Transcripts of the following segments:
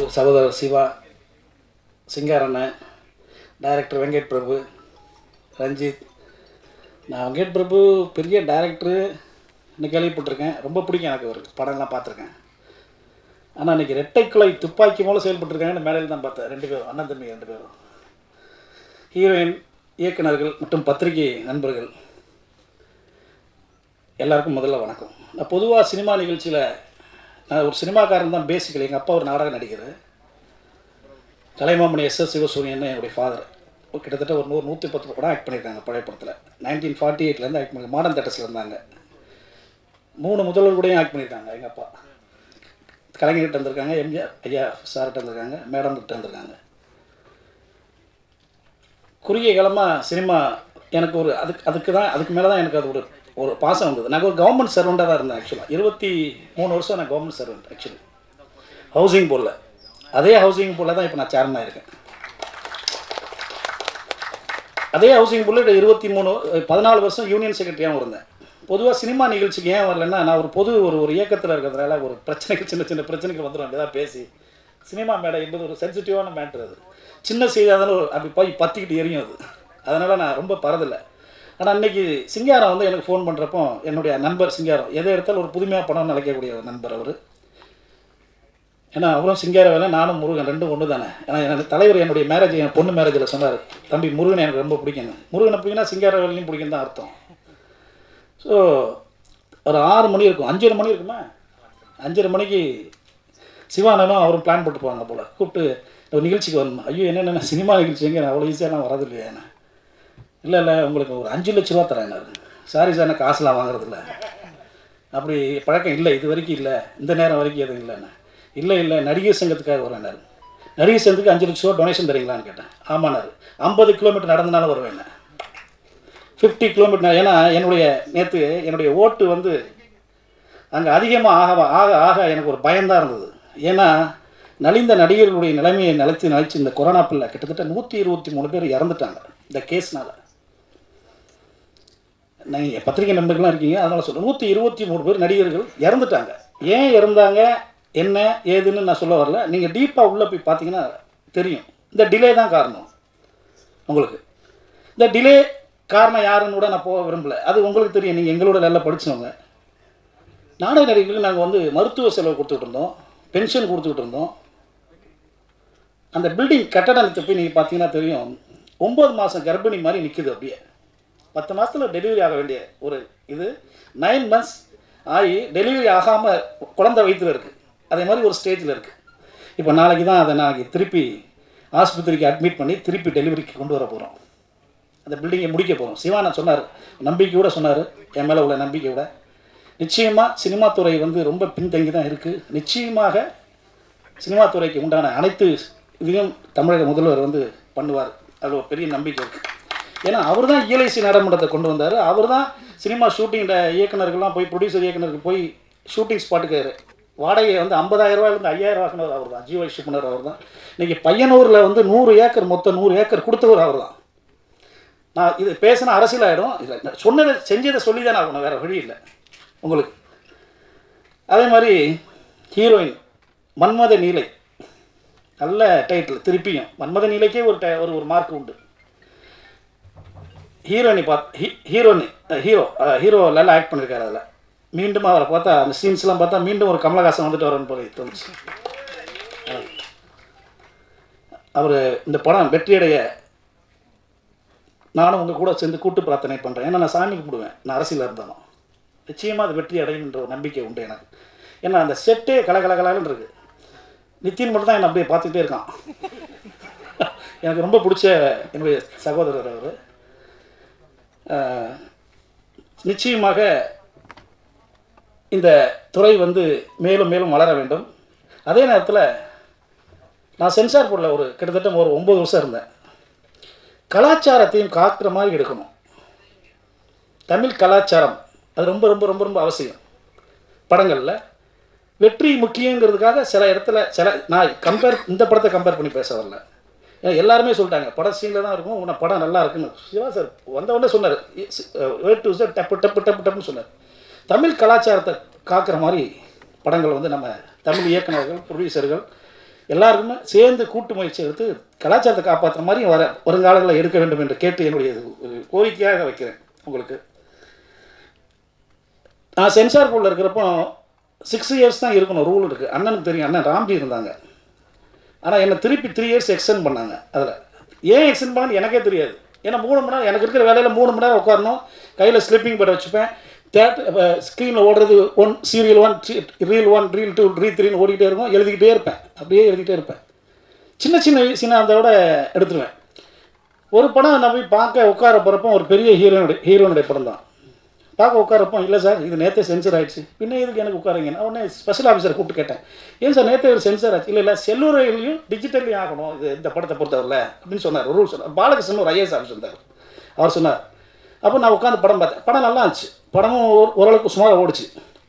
சகோதரர் சிவா சிங்காரண்ணன் டைரக்டர் வெங்கட் பிரபு ரஞ்சித் நான் வெங்கட் பிரபு பெரிய டைரக்டரு இன்னும் கேள்விப்பட்டிருக்கேன் ரொம்ப பிடிக்கும் எனக்கு ஒரு படம்லாம் பார்த்துருக்கேன் ஆனால் இன்றைக்கி ரெட்டைக்குலை துப்பாக்கி மூலம் செயல்பட்டுருக்காங்கன்னு மேடையில் தான் பார்த்தேன் ரெண்டு பேரும் அண்ணன் தம்பி ரெண்டு பேரும் ஹீரோயின் இயக்குனர்கள் மற்றும் பத்திரிகை நண்பர்கள் எல்லாருக்கும் முதல்ல வணக்கம் நான் பொதுவாக சினிமா நிகழ்ச்சியில் நான் ஒரு சினிமாக்காரன் தான் பேசிக்கலி எங்கள் அப்பா ஒரு நாடக நடிகர் கலைமாமணி எஸ் எஸ் சிவசூரியன் என்னுடைய ஃபாதர் கிட்டத்தட்ட ஒரு நூறு நூற்றி பத்து படம் ஆக்ட் பண்ணியிருக்காங்க பழைய படத்தில் நைன்டீன் ஃபார்ட்டி எயிட்லேருந்து ஆக்ட் பண்ணி மாடர்ன் தேட்டர்ஸில் இருந்தாங்க மூணு முதல்வர் கூடயும் ஆக்ட் பண்ணியிருக்காங்க எங்கள் அப்பா கலைஞர்கிட்ட வந்திருக்காங்க எம்ஜிஆர் ஐயா சார்கிட்ட வந்திருக்காங்க மேடம் கிட்ட வந்திருக்காங்க குறுகிய காலமாக சினிமா எனக்கு ஒரு அதுக்கு அதுக்கு தான் அதுக்கு மேலே தான் எனக்கு அது ஒரு ஒரு பாசம் வந்தது நான் ஒரு கவர்மெண்ட் சர்வெண்ட்டாக தான் இருந்தேன் ஆக்சுவலாக இருபத்தி மூணு வருஷம் நான் கவர்மெண்ட் சர்வெண்ட் ஆக்சுவலி ஹவுசிங் போர்டில் அதே ஹவுசிங் போர்டில் தான் இப்போ நான் சேர்மனாக இருக்கேன் அதே ஹவுசிங் போர்டில் இருபத்தி மூணு பதினாலு வருஷம் யூனியன் செக்ரட்டரியாகவும் இருந்தேன் பொதுவாக சினிமா நிகழ்ச்சிக்கு ஏன் வரலன்னா நான் ஒரு பொது ஒரு ஒரு இயக்கத்தில் இருக்கிறதுனால ஒரு பிரச்சனைக்கு சின்ன சின்ன பிரச்சனைகள் வந்துடும் அப்படிதான் பேசி சினிமா மேடை என்பது ஒரு சென்சிட்டிவான மேட்ரு அது சின்ன செய்தியாக இருந்தாலும் ஒரு அப்படி போய் பற்றிக்கிட்டு எரியும் அது அதனால் நான் ரொம்ப பரதில்லை ஆனால் அன்னைக்கு சிங்காரம் வந்து எனக்கு ஃபோன் பண்ணுறப்போ என்னுடைய நண்பர் சிங்காரம் எதை எடுத்தாலும் ஒரு புதுமையாக படம்னு நினைக்கக்கூடிய ஒரு நண்பர் அவர் ஏன்னா அவரும் சிங்கார வேலை நானும் முருகன் ரெண்டும் ஒன்று தானே ஏன்னா எனக்கு தலைவர் என்னுடைய மேரேஜ் என் பொண்ணு மேரேஜில் சொன்னார் தம்பி முருகன் எனக்கு ரொம்ப பிடிக்குங்க முருகனை பிடிக்குன்னா சிங்கார வேலையும் பிடிக்கும் தான் அர்த்தம் ஸோ ஒரு ஆறு மணி இருக்கும் அஞ்சரை மணி இருக்குமா அஞ்சரை மணிக்கு சிவானனும் அவரும் பிளான் போட்டு போவாங்க போல் கூப்பிட்டு ஒரு நிகழ்ச்சிக்கு வரணும் ஐயோ என்னென்ன சினிமா நிகழ்ச்சி எங்கே நான் அவ்வளோ ஈஸியாக நான் வரது இல்லையா என்ன இல்லை இல்லை உங்களுக்கு ஒரு அஞ்சு லட்ச ரூபா தரேன் சாரி சார் நான் காசுலாம் வாங்குறதில்ல அப்படி பழக்கம் இல்லை இது வரைக்கும் இல்லை இந்த நேரம் வரைக்கும் எதுவும் இல்லைண்ணே இல்லை இல்லை நடிகர் சங்கத்துக்காக வரேன்னாரு நடிகர் சங்கத்துக்கு அஞ்சு லட்ச ரூபா டொனேஷன் தரீங்களான்னு கேட்டேன் ஆமாண்ணாரு ஐம்பது கிலோமீட்டர் நடந்தனால வருவேன் ஃபிஃப்டி கிலோமீட்டர் ஏன்னா என்னுடைய நேற்று என்னுடைய ஓட்டு வந்து அங்கே அதிகமாக ஆக ஆக ஆக எனக்கு ஒரு பயம்தான் இருந்தது ஏன்னா நலிந்த நடிகர்களுடைய நிலைமையை நிலைத்து நிலைச்சு இந்த கொரோனா பிள்ளை கிட்டத்தட்ட நூற்றி இருபத்தி மூணு பேர் இறந்துட்டாங்க இந்த கேஸ்னால் நீங்கள் பத்திரிகை நண்பர்கள்லாம் இருக்கீங்க அதனால் சொல்கிறேன் நூற்றி இருபத்தி மூணு பேர் நடிகர்கள் இறந்துட்டாங்க ஏன் இறந்தாங்க என்ன ஏதுன்னு நான் சொல்ல வரல நீங்கள் டீப்பாக உள்ளே போய் பார்த்தீங்கன்னா தெரியும் இந்த டிலே தான் காரணம் உங்களுக்கு இந்த டிலே காரணம் யாருன்னு கூட நான் போக விரும்பல அது உங்களுக்கு தெரியும் நீங்கள் எங்களோட நல்லா படித்தவங்க நாடக நடிகர்களுக்கு நாங்கள் வந்து மருத்துவ செலவு கொடுத்துட்டு இருந்தோம் பென்ஷன் கொடுத்துக்கிட்டு இருந்தோம் அந்த பில்டிங் கட்டடத்தை போய் நீங்கள் பார்த்தீங்கன்னா தெரியும் ஒம்பது மாதம் கர்ப்பிணி மாதிரி நிற்குது அப்படியே பத்து மாதத்தில் டெலிவரி ஆக வேண்டிய ஒரு இது நைன் மந்த்ஸ் ஆகி டெலிவரி ஆகாமல் குழந்தை வயிற்றுல இருக்குது அதே மாதிரி ஒரு ஸ்டேஜில் இருக்குது இப்போ நாளைக்கு தான் அதை நாளைக்கு திருப்பி ஆஸ்பத்திரிக்கு அட்மிட் பண்ணி திருப்பி டெலிவரிக்கு கொண்டு வர போகிறோம் அந்த பில்டிங்கை முடிக்க போகிறோம் சிவானன் சொன்னார் நம்பிக்கையோட சொன்னார் என் மேலே உள்ள நம்பிக்கையோட நிச்சயமாக சினிமா துறை வந்து ரொம்ப பின்தங்கி தான் இருக்குது நிச்சயமாக சினிமா துறைக்கு உண்டான அனைத்து இதையும் தமிழக முதல்வர் வந்து பண்ணுவார் அது ஒரு பெரிய நம்பிக்கை இருக்குது ஏன்னா அவர் தான் இயலைசி நடைமுறைத்தை கொண்டு வந்தார் அவர் தான் சினிமா ஷூட்டிங் இயக்குனர்கள்லாம் போய் ப்ரொடியூசர் இயக்குனருக்கு போய் ஷூட்டிங் ஸ்பாட்டுக்கு வாடகை வந்து ஐம்பதாயிரம் ரூபாயிலேருந்து ஐயாயிரம் ஆக்குனவர் அவர் தான் ஜீவ ஷிப்புனர் அவர் தான் இன்றைக்கி பையனூரில் வந்து நூறு ஏக்கர் மொத்தம் நூறு ஏக்கர் கொடுத்தவர் அவர் தான் நான் இது பேசின அரசியல் ஆகிடும் இல்லை சொன்னதை செஞ்சதை சொல்லி தான் ஆகணும் வேறு வழி இல்லை உங்களுக்கு அதே மாதிரி ஹீரோயின் மன்மத நீலை நல்ல டைட்டில் திருப்பியும் மன்மத நீலைக்கே ஒரு டை ஒரு ஒரு மார்க் உண்டு ஹீரோயினி பார்த்து ஹீ ஹீரோனி ஹீரோ ஹீரோ நல்லா ஆக்ட் பண்ணியிருக்காரு அதில் மீண்டும் அவரை பார்த்தா அந்த சீன்ஸ்லாம் பார்த்தா மீண்டும் ஒரு கமலஹாசன் வந்துட்டு வரன்னு போல தோணுச்சு அவர் இந்த படம் வெற்றியடைய நானும் உங்கள் கூட சேர்ந்து கூட்டு பிரார்த்தனை பண்ணுறேன் ஏன்னா நான் சாமி கும்பிடுவேன் நான் அரசியலில் இருந்தாலும் நிச்சயமாக அது வெற்றி அடையுன்ற ஒரு நம்பிக்கை உண்டு எனக்கு ஏன்னா அந்த செட்டே கலகலகலன்னு இருக்குது நித்தின் மட்டும் தான் என்னை அப்படியே பார்த்துக்கிட்டே இருக்கான் எனக்கு ரொம்ப பிடிச்ச என்னுடைய சகோதரர் அவர் நிச்சயமாக இந்த துறை வந்து மேலும் மேலும் வளர வேண்டும் அதே நேரத்தில் நான் சென்சார் போர்டில் ஒரு கிட்டத்தட்ட ஒரு ஒம்பது வருஷம் இருந்தேன் கலாச்சாரத்தையும் காக்கிற மாதிரி எடுக்கணும் தமிழ் கலாச்சாரம் அது ரொம்ப ரொம்ப ரொம்ப ரொம்ப அவசியம் படங்களில் வெற்றி முக்கியங்கிறதுக்காக சில இடத்துல சில நான் கம்பேர் இந்த படத்தை கம்பேர் பண்ணி பேச வரல ஏன்னா எல்லாருமே சொல்லிட்டாங்க படம் சீனில் தான் இருக்கும் உன படம் நல்லா இருக்குன்னு சிவா சார் வந்த உடனே சொன்னார் வே டு சார் டப்பு டப்பு டப்பு டப்புன்னு சொன்னார் தமிழ் கலாச்சாரத்தை காக்கிற மாதிரி படங்கள் வந்து நம்ம தமிழ் இயக்குனர்கள் ப்ரொடியூசர்கள் எல்லாருக்குமே சேர்ந்து கூட்டு முயற்சி எடுத்து கலாச்சாரத்தை காப்பாற்றுற மாதிரி வர வருங்காலங்களில் எடுக்க வேண்டும் என்று கேட்டு என்னுடைய இது ஒரு கோரிக்கையாக வைக்கிறேன் உங்களுக்கு நான் சென்சார் போர்டில் இருக்கிறப்போ சிக்ஸ் இயர்ஸ் தான் இருக்கணும் ரூல் இருக்குது அண்ணனுக்கு தெரியும் அண்ணன் ராம்ஜி இருந்தாங்க ஆனால் என்னை திருப்பி த்ரீ இயர்ஸ் எக்ஸ்டெண்ட் பண்ணாங்க அதில் ஏன் எக்ஸ்டெண்ட் பண்ணான்னு எனக்கே தெரியாது ஏன்னா மூணு மணி நேரம் எனக்கு இருக்கிற வேலையில் மூணு மணி நேரம் உட்காரணும் கையில் ஸ்லிப்பிங் பெட் வச்சுப்பேன் தேட்டர் ஸ்க்ரீனில் ஓடுறது one serial one reel one reel two ரீ த்ரீன்னு ஓடிக்கிட்டே இருக்கும் எழுதிக்கிட்டே இருப்பேன் அப்படியே எழுதிக்கிட்டே இருப்பேன் சின்ன சின்ன சின்ன அதோட எடுத்துருவேன் ஒரு படம் நான் போய் பார்க்க உட்கார போகிறப்போ ஒரு பெரிய ஹீரோனுடைய ஹீரோனுடைய படம் தான் பார்க்க உட்காரப்போ இல்லை சார் இது நேற்றே சென்சர் ஆயிடுச்சு பின்ன இதுக்கு எனக்கு உட்காருங்க நான் உடனே ஸ்பெஷல் ஆஃபீஸர் கூப்பிட்டு கேட்டேன் ஏன் சார் நேற்றே ஒரு சென்சர் ஆச்சு இல்லை இல்லை செல்லுரையிலையும் டிஜிட்டல்லையும் ஆகணும் இது இந்த படத்தை பொறுத்தவரையில் அப்படின்னு சொன்னார் ரூல் சொன்னார் பாலகிருஷ்ணன் ஒரு ஐஏஎஸ் ஆஃபீஸர் இருந்தார் அவர் சொன்னார் அப்போ நான் உட்காந்து படம் பார்த்தேன் படம் நல்லா இருந்துச்சு படமும் ஓர்- ஓரளவுக்கு சுமாராக ஓடிச்சு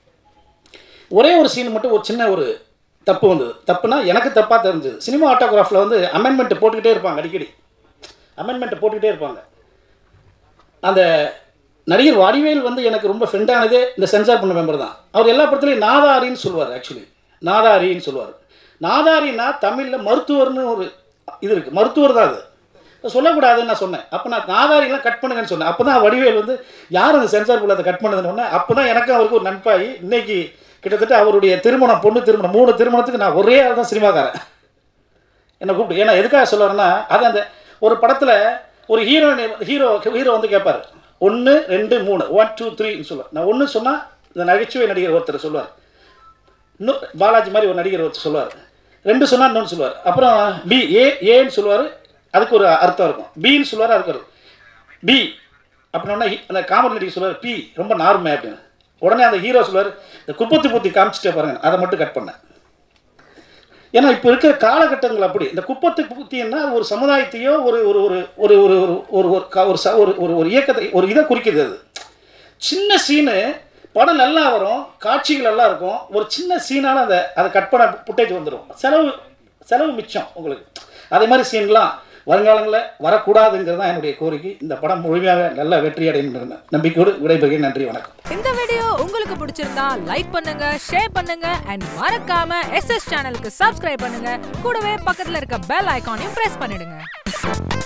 ஒரே ஒரு சீன் மட்டும் ஒரு சின்ன ஒரு தப்பு வந்தது தப்புனா எனக்கு தப்பாக தெரிஞ்சது சினிமா ஆட்டோகிராஃபில் வந்து அமெண்ட்மெண்ட் போட்டுக்கிட்டே இருப்பாங்க அடிக்கடி அமெண்ட்மெண்ட் போட்டுக்கிட்டே இருப்பாங்க அந்த நடிகர் வடிவேல் வந்து எனக்கு ரொம்ப ஃப்ரெண்டானதே இந்த சென்சார் பண்ண மெம்பர் தான் அவர் எல்லா படத்துலையும் நாதாரின்னு சொல்லுவார் ஆக்சுவலி நாதாரின்னு சொல்லுவார் நாதாரின்னா தமிழில் மருத்துவர்னு ஒரு இது இருக்குது மருத்துவர் தான் அது சொல்லக்கூடாதுன்னு நான் சொன்னேன் அப்போ நான் நாதாரிலாம் கட் பண்ணுங்கன்னு சொன்னேன் அப்போ தான் வடிவேல் வந்து யார் அந்த சென்சார் புள்ள அதை கட் பண்ணுதுன்னு உடனே அப்போ தான் எனக்கும் அவருக்கு ஒரு நட்பாகி இன்னைக்கு கிட்டத்தட்ட அவருடைய திருமணம் பொண்ணு திருமணம் மூணு திருமணத்துக்கு நான் ஒரே ஆள் தான் சினிமாக்காரன் என்னை கூப்பிட்டு ஏன்னா எதுக்காக சொல்ல வரேன்னா அது அந்த ஒரு படத்தில் ஒரு ஹீரோ ஹீரோ ஹீரோ வந்து கேட்பார் ஒன்று ரெண்டு மூணு ஒன் டூ த்ரீன்னு சொல்லுவார் நான் ஒன்று சொன்னால் இந்த நகைச்சுவை நடிகர் ஒருத்தர் சொல்லுவார் இன்னும் பாலாஜி மாதிரி ஒரு நடிகர் ஒருத்தர் சொல்லுவார் ரெண்டு சொன்னால் இன்னொன்று சொல்லுவார் அப்புறம் பி ஏ ஏன்னு சொல்லுவார் அதுக்கு ஒரு அர்த்தம் இருக்கும் பின்னு சொல்லுவார் அதுக்கு ஒரு பி அப்படின்னா அந்த காமெடி நடிகர் சொல்லுவார் பி ரொம்ப நார்மே அப்படின்னு உடனே அந்த ஹீரோ சொல்லுவார் இந்த குப்பத்து பூத்தி காமிச்சிட்டே பாருங்க அதை மட்டும் கட் பண்ணேன் ஏன்னா இப்போ இருக்கிற காலகட்டங்கள் அப்படி இந்த குப்பத்து பூத்தின்னா அது ஒரு சமுதாயத்தையோ ஒரு ஒரு ஒரு ஒரு ஒரு ஒரு ஒரு ஒரு க- ஒரு ச- ஒரு ஒரு ஒரு இயக்கத்தை ஒரு இதை குறிக்குது அது சின்ன சீனு படம் நல்லா வரும் காட்சிகள் நல்லா இருக்கும் ஒரு சின்ன சீனால அதை அதை கட் பண்ண புட்டேஜ் வந்துடும் செலவு செலவு மிச்சம் உங்களுக்கு அதே மாதிரி சீன்லாம் வருங்காலங்களில் வரக்கூடாதுங்கிறது தான் என்னுடைய கோரிக்கை இந்த படம் முழுமையாக நல்ல வெற்றி அடையும் நம்பிக்கையோடு விடைபெறுகிறேன் நன்றி வணக்கம் இந்த வீடியோ உங்களுக்கு பிடிச்சிருந்தா லைக் பண்ணுங்க ஷேர் பண்ணுங்க அண்ட் மறக்காம எஸ் எஸ் சேனலுக்கு சப்ஸ்கிரைப் பண்ணுங்க கூடவே பக்கத்துல இருக்க பெல் ஐகானையும் பிரஸ் பண்ணிடுங்க